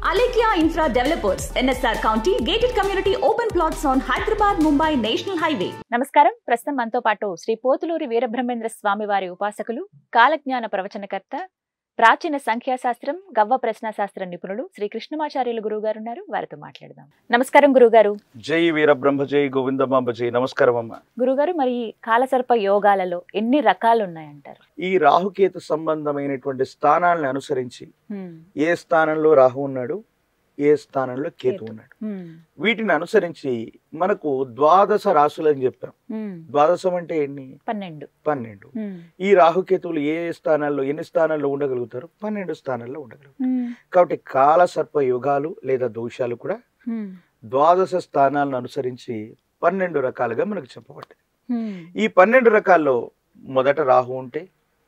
Alekia Infra Developers, NSR County, gated community open plots on Hyderabad Mumbai National Highway. నమస్కారం ప్రస్తుతం మనతో పాటు శ్రీ పోతులూరి వీరబ్రహ్మేంద్ర స్వామి వారి ఉపాసకులు కాలజ్ఞాన ప్రవచనకర్త ప్రాచీన సంఖ్యాశాస్త్రం గవ్వ ప్రశ్నాశాస్త్ర నిపుణులు శ్రీ కృష్ణమాచార్యులు గురువు గారు ఉన్నారు వారితో మాట్లాడదాం నమస్కారం గురుగారు జై వీరబ్రహ్మ జై గోవిందమాంబ జై నమస్కారం అమ్మ గురుగారు మరి ఈ కాలసర్ప యోగాలలో ఎన్ని రకాలు ఉన్నాయంటారు ఈ రాహుకేతు సంబంధమైనటువంటి స్థానాలను అనుసరించి హ్మ్, ఏ స్థానంలో రాహు ఉన్నాడు ఏ స్థానంలో కేతు కేతు. ఉన్నాడు హ్మ్, వీటిని అనుసరించి మనకు ద్వాదశ రాశులు అని చెప్పాం హ్మ్, ద్వాదశం అంటే ఎన్ని పన్నెండు పన్నెండు హ్మ్, ఈ రాహుకేతువులు ఏ స్థానాల్లో ఎన్ని స్థానాల్లో ఉండగలుగుతారు పన్నెండు స్థానాల్లో ఉండగలుగుతారు హ్మ్, కాబట్టి కాల సర్ప యుగాలు లేదా దోషాలు కూడా హ్మ్, ద్వాదశ స్థానాలను అనుసరించి పన్నెండు రకాలుగా మనకు చెప్పబడ్డాయి హ్మ్, ఈ పన్నెండు రకాల్లో మొదట రాహు ఉంటే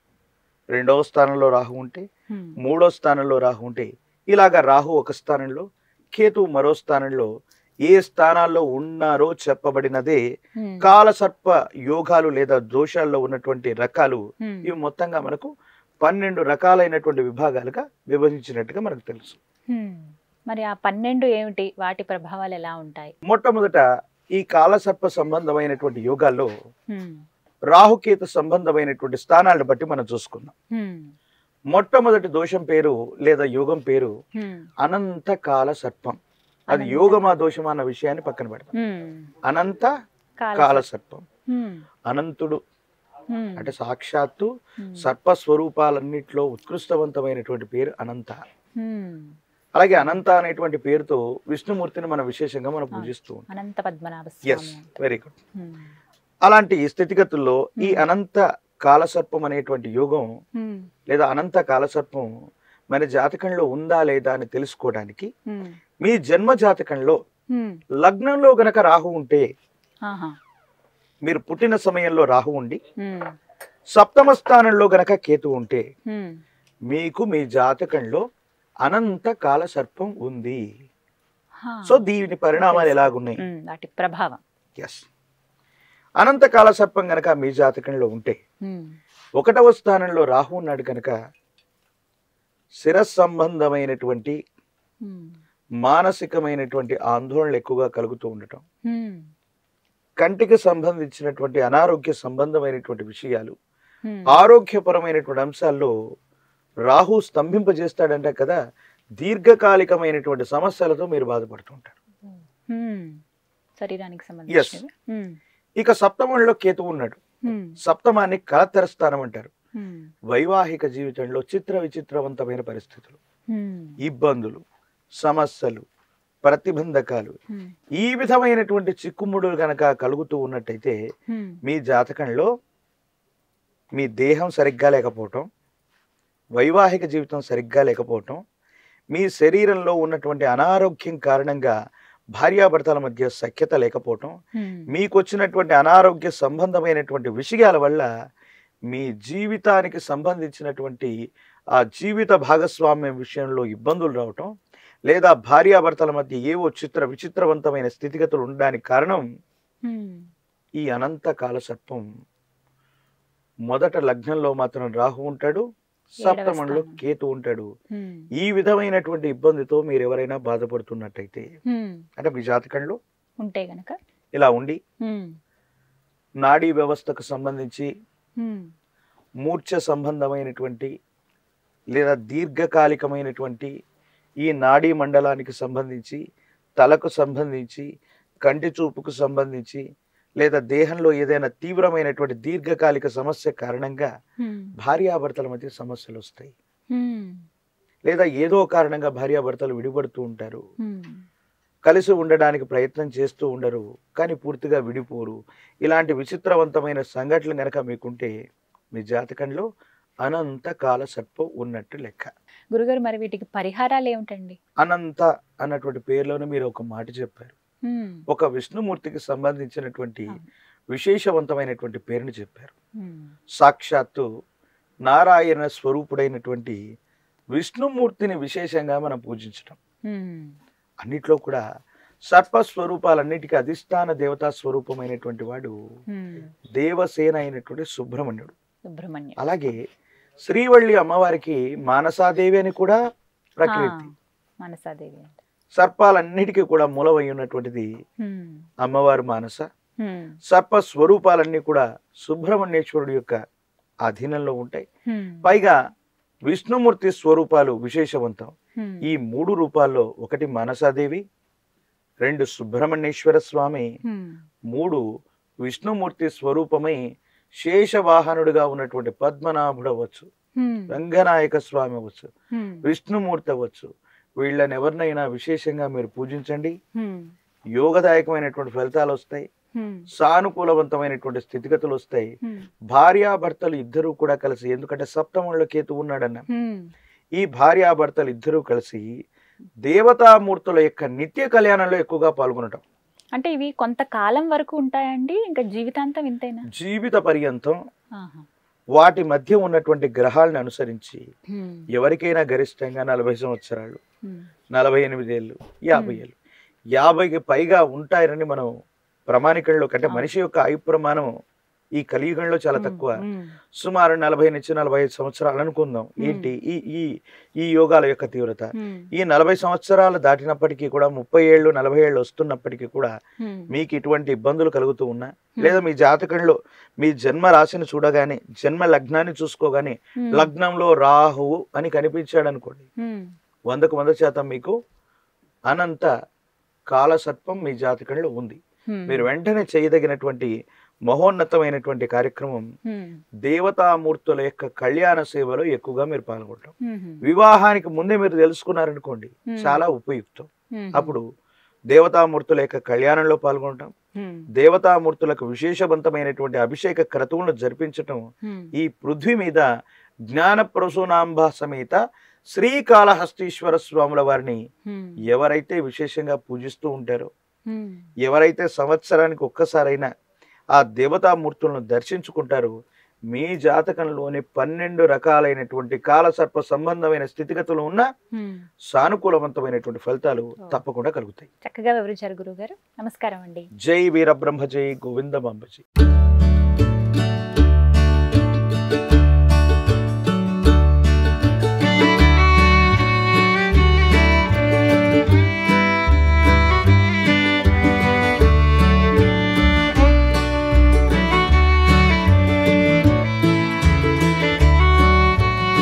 రెండవ స్థానంలో రాహు ఉంటే హ్మ్, మూడో స్థానంలో రాహు ఉంటే ఇలాగా రాహు ఒక స్థానంలో కేతు మరో స్థానంలో ఏ స్థానాల్లో ఉన్నారో చెప్పబడినదే హ్మ్, కాలసర్ప యోగాలు లేదా దోషాల్లో ఉన్నటువంటి రకాలు హ్మ్, ఇవి మొత్తంగా మనకు పన్నెండు రకాలైనటువంటి విభాగాలుగా విభజించినట్టుగా మనకు తెలుసు హ్మ్. మరి ఆ పన్నెండు ఏమిటి వాటి ప్రభావాలు ఎలా ఉంటాయి మొట్టమొదట ఈ కాలసర్ప సంబంధమైనటువంటి యోగాల్లో హ్మ్, రాహుకేతు సంబంధమైనటువంటి స్థానాలను బట్టి మనం చూసుకుందాం హ్మ్, మొట్టమొదటి దోషం పేరు లేదా యోగం పేరు హ్మ్, అనంత కాల సర్పం అది అనంత యోగమా దోషమా అన్న విషయాన్ని పక్కన పెడతాం హ్మ్, అనంత కాల కాల సర్పం హ్మ్, అనంతుడు హ్మ్, అంటే సాక్షాత్తు హ్మ్, సర్ప స్వరూపాలన్నింటిలో ఉత్కృష్టవంతమైనటువంటి పేరు అనంత హ్మ్. అలాగే అనంత అనేటువంటి పేరుతో విష్ణుమూర్తిని మనం విశేషంగా మనం పూజిస్తూ ఉంటాం అనంత పద్మనాభ ఎస్ స్వామి అంటారు. వెరీ గుడ్ హ్మ్, అలాంటి స్థితిగతుల్లో ఈ Hmm. అనంత కాలసర్పం అనేటువంటి యోగం హ్మ్, లేదా అనంత కాలసర్పం మన జాతకంలో ఉందా లేదా అని తెలుసుకోవడానికి హ్మ్, మీ జన్మ జాతకంలో హ్మ్. లగ్నంలో గనక రాహు ఉంటే ఆహా, మీరు పుట్టిన సమయంలో రాహు ఉండి హ్మ్, సప్తమ స్థానంలో గనక కేతు ఉంటే హ్మ్, మీకు మీ జాతకంలో అనంత కాల సర్పం ఉంది హా. సో దీని పరిణామాలు ఎలాగున్నాయి హ్మ్, వాటి ప్రభావం ఎస్ అనంత కాల సర్పం గనక మీ జాతకంలో ఉంటే హ్మ్, ఒకటవ స్థానంలో రాహు ఉన్నాడు కనుక శిరస్ సంబంధమైనటువంటి హ్మ్, మానసికమైనటువంటి ఆందోళనలు ఎక్కువగా కలుగుతూ ఉండటం హ్మ్, కంటికి సంబంధించినటువంటి అనారోగ్య సంబంధమైనటువంటి విషయాలు హ్మ్, ఆరోగ్యపరమైనటువంటి అంశాల్లో రాహు స్తంభింపజేస్తాడంట కదా దీర్ఘకాలికమైనటువంటి సమస్యలతో మీరు బాధపడుతుంటారు హ్మ్. శరీరానికి సంబంధించినవి హ్మ్, ఇక సప్తమంలో కేతు ఉన్నాడు హ్మ్, సప్తమాన్ని కలత్తర స్థానం అంటారు హ్మ్, వైవాహిక జీవితంలో చిత్ర విచిత్రవంతమైన పరిస్థితులు హ్మ్, ఇబ్బందులు సమస్యలు ప్రతిబంధకాలు హ్మ్, ఈ విధమైనటువంటి చిక్కుముడులు గనక కలుగుతూ ఉన్నట్టయితే హ్మ్, మీ జాతకంలో మీ దేహం సరిగ్గా లేకపోవటం వైవాహిక జీవితం సరిగ్గా లేకపోవటం మీ శరీరంలో ఉన్నటువంటి అనారోగ్యం కారణంగా భార్యాభర్తల మధ్య సఖ్యత లేకపోవటం హ్మ్, మీకు వచ్చినటువంటి అనారోగ్య సంబంధమైనటువంటి విషయాల వల్ల మీ జీవితానికి సంబంధించినటువంటి ఆ జీవిత భాగస్వామ్యం విషయంలో ఇబ్బందులు రావటం లేదా భార్యాభర్తల మధ్య ఏవో చిత్ర విచిత్రవంతమైన స్థితిగతులు ఉండడానికి కారణం హ్మ్, ఈ అనంత కాల సర్పం మొదట లగ్నంలో మాత్రం రాహు ఉంటాడు సప్తమంలో స్థానం. కేతు ఉంటాడు హ్మ్, ఈ విధమైనటువంటి ఇబ్బందితో మీరు ఎవరైనా బాధపడుతున్నట్టయితే హ్మ్. అంటే మీ జాతకంలో ఉంటే గనక ఇలా ఉండి హ్మ్, నాడీ వ్యవస్థకు సంబంధించి హ్మ్, మూర్ఛ సంబంధమైనటువంటి లేదా దీర్ఘకాలికమైనటువంటి ఈ నాడీ మండలానికి సంబంధించి తలకు సంబంధించి కంటి చూపుకు సంబంధించి లేదా దేహంలో ఏదైనా తీవ్రమైనటువంటి దీర్ఘకాలిక సమస్య కారణంగా హ్మ్, భార్యాభర్తల మధ్య సమస్యలు వస్తాయి హ్మ్, లేదా ఏదో కారణంగా భార్యాభర్తలు విడిపడుతూ ఉంటారు హ్మ్, కలిసి ఉండడానికి ప్రయత్నం చేస్తూ ఉండరు కానీ పూర్తిగా విడిపోరు ఇలాంటి విచిత్రవంతమైన సంఘటనలు గనక మీకుంటే మీ జాతకంలో అనంత కాల సర్పం ఉన్నట్టు లెక్క గురుగారు మరి వీటికి పరిహారాలు ఏమిటండి అనంత అన్నటువంటి పేరులోనే మీరు ఒక మాట చెప్పారు హ్మ్, ఒక విష్ణుమూర్తికి సంబంధించినటువంటి అవును. విశేషవంతమైనటువంటి పేరుని చెప్పారు హ్మ్, సాక్షాత్తు నారాయణ స్వరూపుడైనటువంటి విష్ణుమూర్తిని విశేషంగా మనం పూజించటం హ్మ్, అన్నిట్లో కూడా సర్ప స్వరూపాలన్నిటికీ అధిష్టాన దేవతా స్వరూపమైనటువంటి వాడు హ్మ్. దేవసేన అయినటువంటి సుబ్రహ్మణ్యుడు సుబ్రహ్మణ్యం అలాగే శ్రీవల్లి అమ్మవారికి మానసాదేవి అని కూడా ప్రకృతి ఆ, మనసాదేవి అంటే సర్పాలన్నిటికీ కూడా మూలమై ఉన్నటువంటిది హ్మ్. అమ్మవారు మానస హ్మ్. సర్ప స్వరూపాలన్నీ కూడా సుబ్రహ్మణ్యేశ్వరుడు యొక్క అధీనంలో ఉంటాయి హ్మ్. పైగా విష్ణుమూర్తి స్వరూపాలు విశేషవంతం హ్మ్. ఈ మూడు రూపాల్లో ఒకటి మనసాదేవి రెండు సుబ్రహ్మణ్యేశ్వర స్వామి హ్మ్. మూడు విష్ణుమూర్తి స్వరూపమై శేషవాహనుడిగా ఉన్నటువంటి పద్మనాభుడు అవ్వచ్చు హ్మ్. రంగనాయక స్వామి అవ్వచ్చు హ్మ్. విష్ణుమూర్తి అవ్వచ్చు వీళ్ళని ఎవరినైనా విశేషంగా మీరు పూజించండి హ్మ్. యోగదాయకమైనటువంటి ఫలితాలు వస్తాయి హ్మ్. సానుకూలవంతమైనటువంటి స్థితిగతులు వస్తాయి హ్మ్. భార్యాభర్తలు ఇద్దరూ కూడా కలిసి ఎందుకంటే సప్తమంలో కేతు ఉన్నాడన్న హ్మ్. ఈ భార్యాభర్తలు ఇద్దరూ కలిసి దేవతామూర్తుల యొక్క నిత్య కళ్యాణంలో ఎక్కువగా పాల్గొనటం అంటే ఇవి కొంతకాలం వరకు ఉంటాయండి ఇంకా జీవితాంతం ఇంతేనా జీవిత పర్యంతం ఆహా. వాటి మధ్య ఉన్నటువంటి గ్రహాలను అనుసరించి హ్మ్. ఎవరికైనా గరిష్టంగా నలభై సంవత్సరాలు హ్మ్. నలభై ఎనిమిది ఏళ్ళు యాభై ఏళ్ళు యాభైకి పైగా ఉంటాయని మనం ప్రమాణికంలో కంటే అవును. మనిషి యొక్క ఆయు ప్రమాణం ఈ కలియుగంలో చాలా తక్కువ హ్మ్. సుమారు నలభై నుంచి నలభై ఐదు సంవత్సరాలు అనుకుందాం Hmm. ఏంటి ఈ ఈ ఈ యోగాల యొక్క తీవ్రత హ్మ్. ఈ నలభై సంవత్సరాలు దాటినప్పటికీ కూడా ముప్పై ఏళ్ళు నలభై ఏళ్ళు వస్తున్నప్పటికీ కూడా హ్మ్. మీకు ఇటువంటి ఇబ్బందులు కలుగుతూ ఉన్నా లేదా మీ జాతకంలో మీ జన్మ రాశిని చూడగానే జన్మ లగ్నాన్ని చూసుకోగానే హ్మ్. లగ్నంలో రాహువు అని కనిపించాడు అనుకోండి హ్మ్. వందకు వంద శాతం మీకు అనంత కాలసర్పం మీ జాతకంలో ఉంది హ్మ్. మీరు వెంటనే చేయదగినటువంటి మహోన్నతమైనటువంటి కార్యక్రమం హ్మ్. దేవతామూర్తుల యొక్క కళ్యాణ సేవలో ఎక్కువగా మీరు పాల్గొంటాం హ్మ్. వివాహానికి ముందే మీరు తెలుసుకున్నారనుకోండి Hmm. చాలా ఉపయుక్తం హ్మ్. అప్పుడు దేవతామూర్తుల యొక్క కళ్యాణంలో పాల్గొనటం హ్మ్. దేవతామూర్తులకు విశేషవంతమైనటువంటి అభిషేక క్రతువులను జరిపించటం హ్మ్. ఈ పృథ్వీ మీద జ్ఞాన ప్రసూనాంబ సమేత శ్రీకాళహస్తీశ్వర స్వాముల వారిని హ్మ్. ఎవరైతే విశేషంగా పూజిస్తూ ఉంటారో హ్మ్. ఎవరైతే సంవత్సరానికి ఒక్కసారైనా ఆ దేవతామూర్తులను దర్శించుకుంటారో మీ జాతకంలోని పన్నెండు రకాలైనటువంటి కాలసర్ప సంబంధమైన స్థితిగతులు ఉన్న హ్మ్. సానుకూలవంతమైనటువంటి ఫలితాలు తప్పకుండా కలుగుతాయి చక్కగా వివరించారు గురుగారు నమస్కారం అండి జై వీరబ్రహ్మ జై గోవిందమాంబ జై